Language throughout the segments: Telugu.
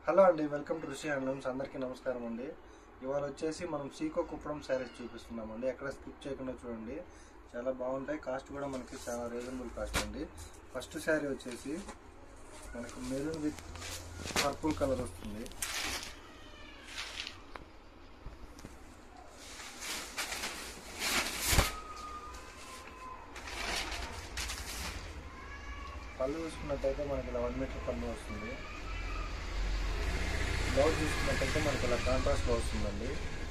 హలో అండి వెల్కమ్ టు ఋషి హ్యాండ్లూమ్స్ అందరికీ నమస్కారం అండి ఇవాళ వచ్చేసి మనం సీకో కుప్పడం శారీస్ చూపిస్తున్నామండి ఎక్కడ స్కిప్ చేయకుండా చూడండి చాలా బాగుంటాయి కాస్ట్ కూడా మనకి చాలా రీజనబుల్ కాస్ట్ అండి ఫస్ట్ శారీ వచ్చేసి మనకు మెరూన్ విత్ పర్పుల్ కలర్ వస్తుంది పళ్ళు చూసుకున్నట్టయితే మనకి ఇలా వన్ మీటర్ పళ్ళు వస్తుంది బ్లౌజ్ చూసుకున్నట్టయితే మనకి ఇలా కాంట్రాస్ట్లో వస్తుందండి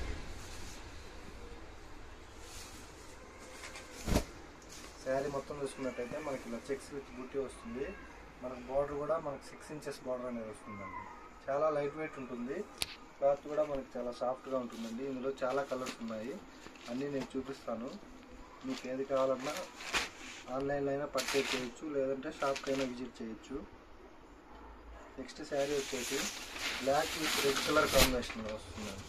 శారీ మొత్తం చూసుకున్నట్టయితే మనకి ఇలా చెక్స్ విత్ బుట్టి వస్తుంది మనకు బార్డర్ కూడా మనకి సిక్స్ ఇంచెస్ బార్డర్ అనేది వస్తుందండి చాలా లైట్ వెయిట్ ఉంటుంది క్లాత్ కూడా మనకి చాలా సాఫ్ట్గా ఉంటుందండి ఇందులో చాలా కలర్స్ ఉన్నాయి అన్నీ నేను చూపిస్తాను మీకు ఏది కావాలన్నా ఆన్లైన్లో అయినా పర్చేజ్ చేయొచ్చు లేదంటే షాప్కి అయినా విజిట్ చేయొచ్చు నెక్స్ట్ శారీ వచ్చేసి బ్లాక్ విత్ రెడ్ కలర్ కాంబినేషన్లో వస్తుందండి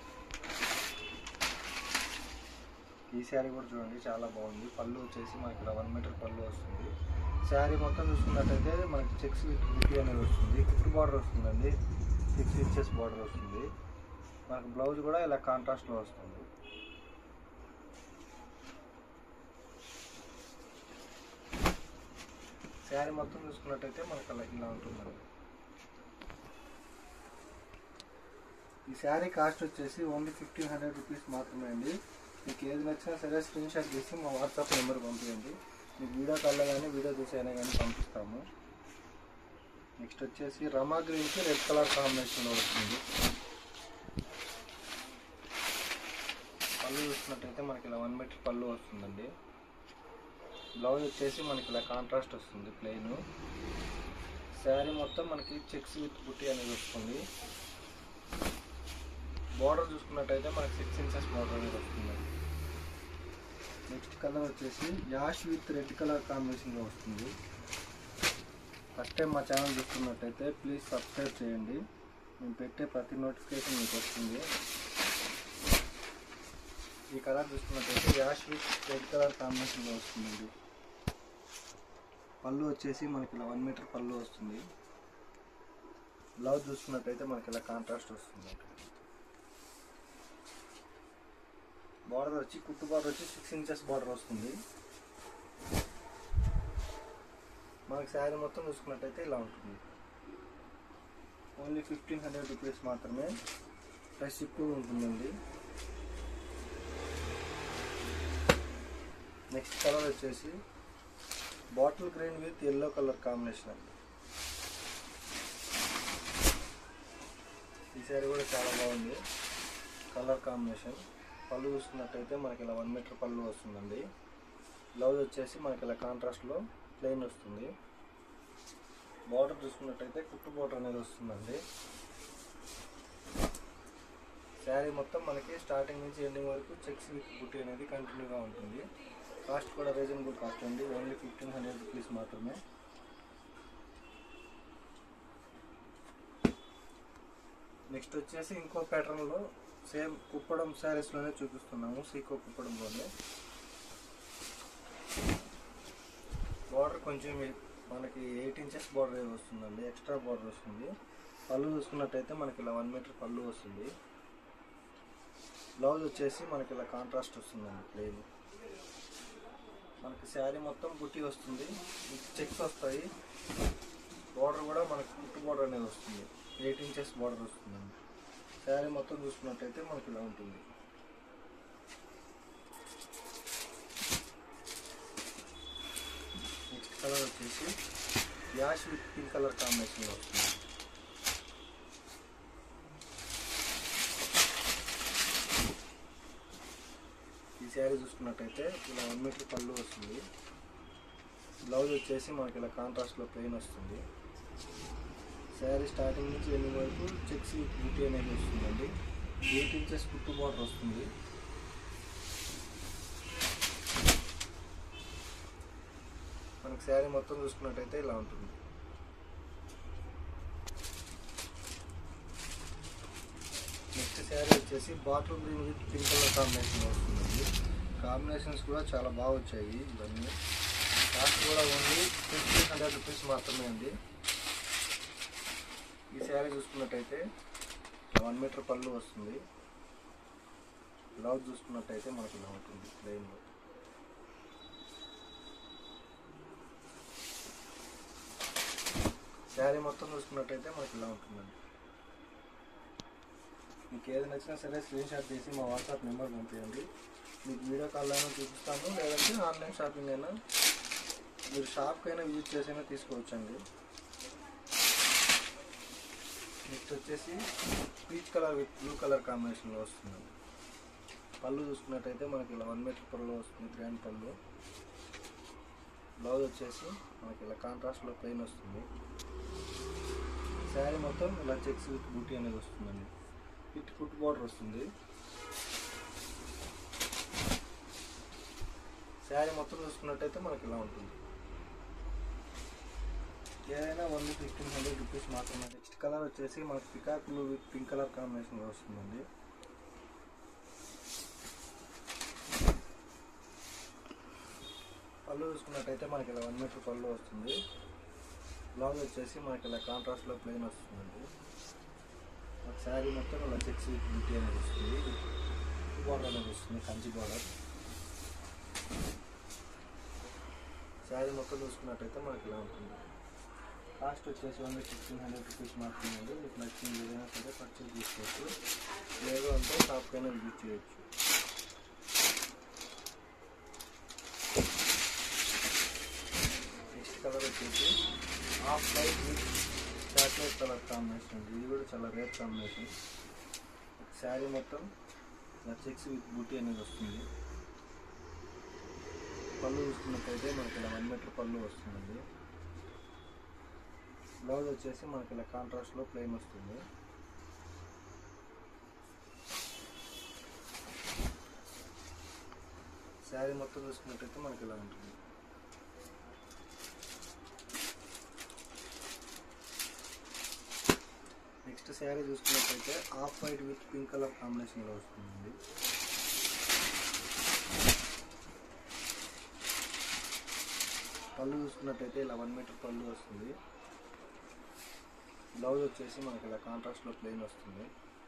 ఈ శారీ కూడా చూడండి చాలా బాగుంది పళ్ళు వచ్చేసి మనకి ఇలా వన్ మీటర్ పళ్ళు వస్తుంది శారీ మొత్తం చూసుకున్నట్టయితే మనకి చెక్స్ విత్ బుట్టి అనేది వస్తుంది కుట్టు బార్డర్ వస్తుందండి సిక్స్ ఇంచెస్ బార్డర్ వస్తుంది మనకు బ్లౌజ్ కూడా ఇలా కాంట్రాస్ట్లో వస్తుంది శారీ మొత్తం చూసుకున్నట్టయితే మనకు అలా ఇలా ఉంటుందండి ఈ శారీ కాస్ట్ వచ్చేసి ఓన్లీ ఫిఫ్టీన్ హండ్రెడ్ రూపీస్ మాత్రమే అండి మీకు ఏది నచ్చినా సరే స్క్రీన్ షాట్ తీసి మా వాట్సాప్ నెంబర్ పంపించండి మీకు వీడియో కాల్లో కానీ వీడియో చూసి అయినా కానీ పంపిస్తాము నెక్స్ట్ వచ్చేసి రమా గ్రీన్కి రెడ్ కలర్ కాంబినేషన్లో వస్తుంది పళ్ళు చూసినట్టయితే మనకి ఇలా వన్ మీటర్ పళ్ళు వస్తుందండి బ్లౌజ్ వచ్చేసి మనకి ఇలా కాంట్రాస్ట్ వస్తుంది ప్లెయిన్ శారీ మొత్తం మనకి చెక్స్ విత్ బుట్టి అనేది వస్తుంది బార్డర్ చూసుకున్నట్టయితే మనకి సిక్స్ ఇంచెస్ బార్డర్ అనేది వస్తుంది నెక్స్ట్ కలర్ వచ్చేసి యాష్ విత్ రెడ్ కలర్ కాంబినేషన్లో వస్తుంది ఫస్ట్ టైం మా ఛానల్ చూస్తున్నట్టయితే ప్లీజ్ సబ్స్క్రైబ్ చేయండి మేము పెట్టే ప్రతి నోటిఫికేషన్ మీకు వస్తుంది ఈ కలర్ చూసుకున్నట్టయితే యాష్ విత్ రెడ్ కలర్ కాంబినేషన్లో వస్తుందండి పళ్ళు వచ్చేసి మనకి ఇలా వన్ మీటర్ పళ్ళు వస్తుంది బ్లౌజ్ చూసుకున్నట్టయితే మనకి ఇలా కాంట్రాస్ట్ వస్తుంది బార్డర్ వచ్చి కుట్టు బార్డర్ వచ్చి సిక్స్ ఇంచెస్ బార్డర్ వస్తుంది మనకి శారీ మొత్తం చూసుకున్నట్టయితే ఇలా ఉంటుంది ఓన్లీ ఫిఫ్టీన్ హండ్రెడ్ రూపీస్ మాత్రమే ప్లస్ షిప్పింగ్ ఉంటుందండి నెక్స్ట్ కలర్ వచ్చేసి bottle green with yellow colour combination అండి ఈ శారీ కూడా చాలా బాగుంది కలర్ కాంబినేషన్ పళ్ళు చూసుకున్నట్టయితే మనకి ఇలా వన్ మీటర్ పళ్ళు వస్తుందండి బ్లౌజ్ వచ్చేసి మనకి ఇలా కాంట్రాస్ట్లో ప్లెయిన్ వస్తుంది బార్డర్ చూసుకున్నట్టయితే కుట్టు బార్డర్ అనేది వస్తుందండి శారీ మొత్తం మనకి స్టార్టింగ్ నుంచి ఎండింగ్ వరకు చెక్స్ విత్ బుట్టి అనేది కంటిన్యూగా ఉంటుంది కాస్ట్ కూడా రీజనబుల్ కాస్ట్ అండి ఓన్లీ ఫిఫ్టీన్ హండ్రెడ్ రూపీస్ మాత్రమే నెక్స్ట్ వచ్చేసి ఇంకో ప్యాటర్న్లో సేమ్ కుప్పడం శారీస్లోనే చూపిస్తున్నాము సీకో కుప్పడంలోనే బార్డర్ కొంచెం మనకి ఎయిట్ ఇంచెస్ బార్డర్ వస్తుందండి ఎక్స్ట్రా బార్డర్ వస్తుంది పళ్ళు చూసుకున్నట్టయితే మనకి ఇలా వన్ మీటర్ పళ్ళు వస్తుంది బ్లౌజ్ వచ్చేసి మనకి ఇలా కాంట్రాస్ట్ వస్తుందండి ప్లెయిన్ మనకి శారీ మొత్తం బుట్టి వస్తుంది చెక్స్ వస్తాయి బార్డర్ కూడా మనకి కుట్టు బార్డర్ అనేది వస్తుంది ఎయిట్ ఇంచెస్ బార్డర్ వస్తుందండి శారీ మొత్తం చూసుకున్నట్టయితే మనకి ఇలా ఉంటుంది నెక్స్ట్ కలర్ వచ్చేసి యాష్ విత్ పింక్ కలర్ కాంబినేషన్లో వస్తుంది ఈ శారీ చూసుకున్నట్టయితే ఇలా వన్ మీటర్ పళ్ళు వస్తుంది బ్లౌజ్ వచ్చేసి మనకి ఇలా కాంట్రాస్ట్లో ప్లెయిన్ వస్తుంది శారీ స్టార్టింగ్ నుంచి ఎన్ని వరకు చెక్స్ బుట్టి అనేది వస్తుందండి ఎయిట్ ఇంచెస్ కుట్టు బార్డర్ వస్తుంది మనకి శారీ మొత్తం చూసుకున్నట్టయితే ఇలా ఉంటుంది నెక్స్ట్ శారీ వచ్చేసి bottle green with pink colour combination వస్తుందండి కాంబినేషన్స్ కూడా చాలా బాగా వచ్చాయి ఇవన్నీ కాస్ట్ కూడా ఓన్లీ ఫిఫ్టీన్ హండ్రెడ్ రూపీస్ మాత్రమే అండి ఈ శారీ చూసుకున్నట్టయితే వన్ మీటర్ పళ్ళు వస్తుంది బ్లౌజ్ చూసుకున్నట్టయితే మనకి ఇలా ఉంటుంది ప్లెయిన్లో శారీ మొత్తం చూసుకున్నట్టయితే మనకి ఇలా ఉంటుందండి మీకు ఏది నచ్చినా సరే స్క్రీన్ షాట్ తీసి మా వాట్సాప్ నెంబర్ పంపించండి మీకు వీడియో కాల్ అయినా చూపిస్తాను లేదంటే ఆన్లైన్ షాపింగ్ అయినా మీరు షాప్కి అయినా విజిట్ చేసైనా తీసుకోవచ్చండి నెక్స్ట్ వచ్చేసి peach colour with blue colour కాంబినేషన్లో వస్తుందండి పళ్ళు చూసుకున్నట్టయితే మనకి ఇలా వన్ మీటర్ పళ్ళు వస్తుంది గ్రాండ్ పళ్ళు బ్లౌజ్ వచ్చేసి మనకి ఇలా కాంట్రాస్ట్లో ప్లెయిన్ వస్తుంది శారీ మొత్తం ఇలా చెక్స్ విత్ బూటీ అనేది వస్తుందండి విత్ ఫుట్ బార్డర్ వస్తుంది శారీ మొత్తం చూసుకున్నట్టయితే మనకి ఇలా ఉంటుంది ఏదైనా ఓన్లీ ఫిఫ్టీన్ హండ్రెడ్ రూపీస్ మాత్రమే నెక్స్ట్ కలర్ వచ్చేసి మనకి peacock blue with pink colour కాంబినేషన్లో వస్తుందండి పళ్ళు చూసుకున్నట్టయితే మనకి ఇలా వన్ మీటర్ పళ్ళు వస్తుంది బ్లౌజ్ వచ్చేసి మనకి ఇలా కాంట్రాస్ట్లో ప్లెయిన్ వస్తుందండి ఒక శారీ మొత్తం ఇలా చెక్స్ విత్ బ్యూటీ అనేది వస్తుంది బార్డర్ అనేది వస్తుంది కంచి బార్డర్ శారీ మొత్తం చూసుకున్నట్టయితే మనకి ఇలా ఉంటుంది కాస్ట్ వచ్చేసి ఓన్లీ ఫిఫ్టీన్ హండ్రెడ్ రూపీస్ మాత్రమే అండి మీకు నచ్చింది ఏదైనా సరే పర్చేజ్ చేసుకోవచ్చు లేదు అంటే షాప్కైనా విజిట్ చేయొచ్చు నెక్స్ట్ కలర్ వచ్చేసి half white with chocolate colour combination అండి ఇది కూడా చాలా రేర్ కాంబినేషన్ శారీ మొత్తం ఇలా చెక్స్ విత్ బూటీ అనేది వస్తుంది పళ్ళు చూసుకున్నట్టయితే మనకి ఇలా వన్ మీటర్ పళ్ళు వస్తుందండి బ్లౌజ్ వచ్చేసి మనకి ఇలా కాంట్రాస్ట్లో ప్లెయిన్ వస్తుంది శారీ మొత్తం చూసుకున్నట్టయితే మనకి ఇలా ఉంటుంది నెక్స్ట్ శారీ చూసుకున్నట్టయితే off white with pink colour కాంబినేషన్లో వస్తుందండి పళ్ళు చూసుకున్నట్టయితే ఇలా వన్ మీటర్ పళ్ళు వస్తుంది బ్లౌజ్ వచ్చేసి మనకి ఇలా కాంట్రాస్ట్లో ప్లెయిన్ వస్తుంది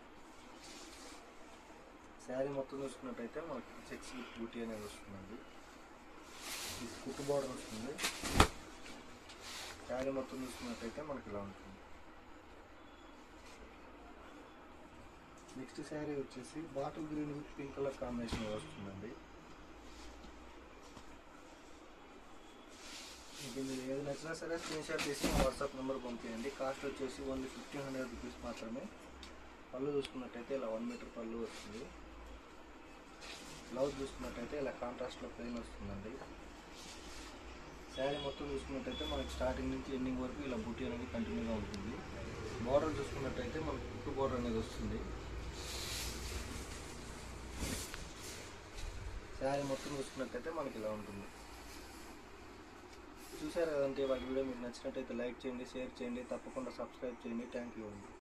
శారీ మొత్తం చూసుకున్నట్టయితే మనకి చెక్స్ విత్ బూటీ అనేది వస్తుందండి ఇది కుట్టు బార్డర్ వస్తుంది శారీ మొత్తం చూసుకున్నట్టయితే మనకి ఇలా ఉంటుంది నెక్స్ట్ శారీ వచ్చేసి bottle green with pink colour combination వస్తుందండి మీకు మీరు ఏది నచ్చినా సరే స్క్రీన్ షాట్ తీసి మా వాట్సాప్ నెంబర్ పంపించండి కాస్ట్ వచ్చేసి ఓన్లీ ఫిఫ్టీన్ హండ్రెడ్ రూపీస్ మాత్రమే పళ్ళు చూసుకున్నట్టయితే ఇలా వన్ మీటర్ పళ్ళు వస్తుంది బ్లౌజ్ చూసుకున్నట్టయితే ఇలా కాంట్రాస్ట్లో ప్లెయిన్ వస్తుందండి శారీ మొత్తం చూసుకున్నట్టయితే మనకి స్టార్టింగ్ నుంచి ఎండింగ్ వరకు ఇలా బుట్టి అనేది కంటిన్యూగా ఉంటుంది బార్డర్ చూసుకున్నట్టయితే మనకి కుట్టు బార్డర్ అనేది వస్తుంది శారీ మొత్తం చూసుకున్నట్టయితే మనకి ఇలా ఉంటుంది చూసారు కదంటే వాళ్ళ వీడియో మీకు నచ్చినట్టయితే లైక్ చేయండి షేర్ చేయండి తప్పకుండా సబ్స్క్రైబ్ చేయండి థ్యాంక్ యూ అండి